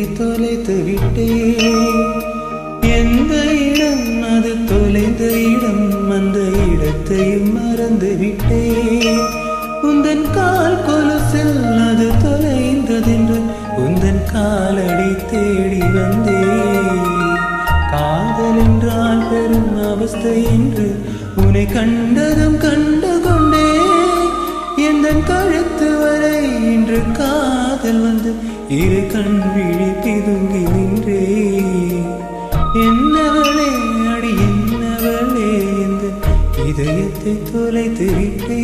தொலைத்து விட்டேன் எந்த இடம் அது தொலைந்த இடம் அந்த இடத்தையும் மறந்து விட்டேன் உந்தன் கால் கொலுசில் அது தொலைந்ததென்று உந்தன் காலடி தேடி வந்தேன் காதல் என்றால் பெரும் அவஸ்தை என்று உன்னை கண்டதும் கண்டு கொண்டே எந்த கழுத்து வரை இன்று காதல் வந்து இரு கண் விழி பிதுங்கி நின்றே என்னவளே அடி என்னவளே இந்த இதயத்தை தொலைத்து விட்டே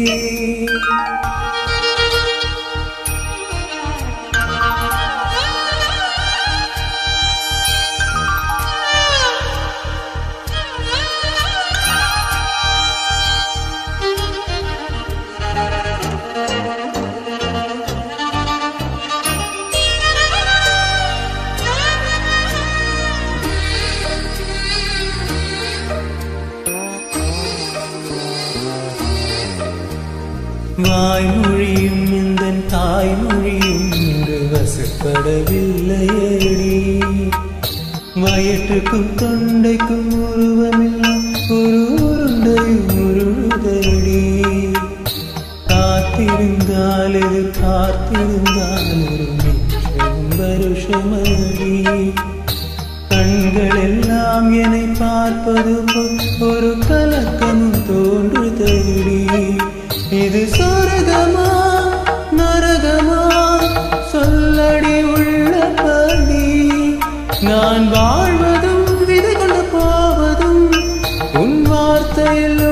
வாய்மொழியும் இந்த தாய்மொழியும் இன்று வசப்படவில்லையடி வயிற்றுக்கும் தொண்டைக்கும் உருவமில்லாம் ஒரு உருண்டையும் உருளுதடி காத்திருந்தால் இது காத்திருந்தால் ஒரு நிமிஷம் வருஷமடி கண்கள் எல்லாம் என்னை பார்ப்பது போல் ஒரு கலக்கமும் தோன்றுதடி இது சொர்க்கமா நரகமா சொல்லடி உள்ளபடி நான் வாழ்வதும் விதை கொண்டு போவதும் உன் வார்த்தையில்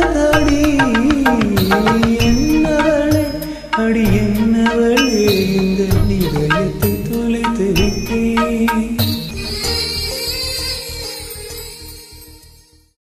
உள்ளதடி என்னவளே அடி என்னவளே